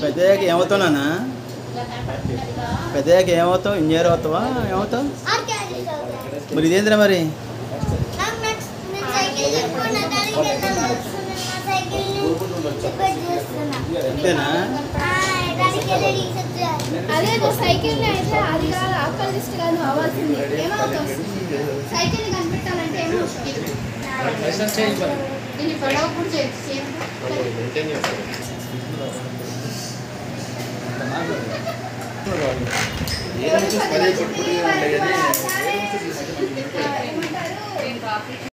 పెద్దయ్యాక ఏమవుతావునా పెద్దయ్యాక ఏమవుతావు ఇంజనీర్ అవుతావా ఏమవుతావు ఆర్కియాలజిస్ట్ అవుతా మరి ఇదేంద్రా మరి నాకు నెక్స్ట్ నేను సైకిల్ చెప్పుకున్న దానికి వెళ్దాం వస్తున్నాను నా సైకిల్ని రిపేర్ చేస్తున్నా అంతేనా ఆ, దానికి వెళ్ళి రీసెర్చ్ చేయాలి అదే నువ్వు సైకిల్ అయితే అది కాదు ఆకలిస్ట్ కాదు నువ్వు అవ్వాల్సింది ఏమవుతావు సైకిల్ కనిపెట్టాలంటే ఏమవుతావు దీన్ని పొడవు కూడా చేయొచ్చు సేమ్ ఏమంటే పదే పట్టుకుని ఉంటాయి కానీ ఏమంటారు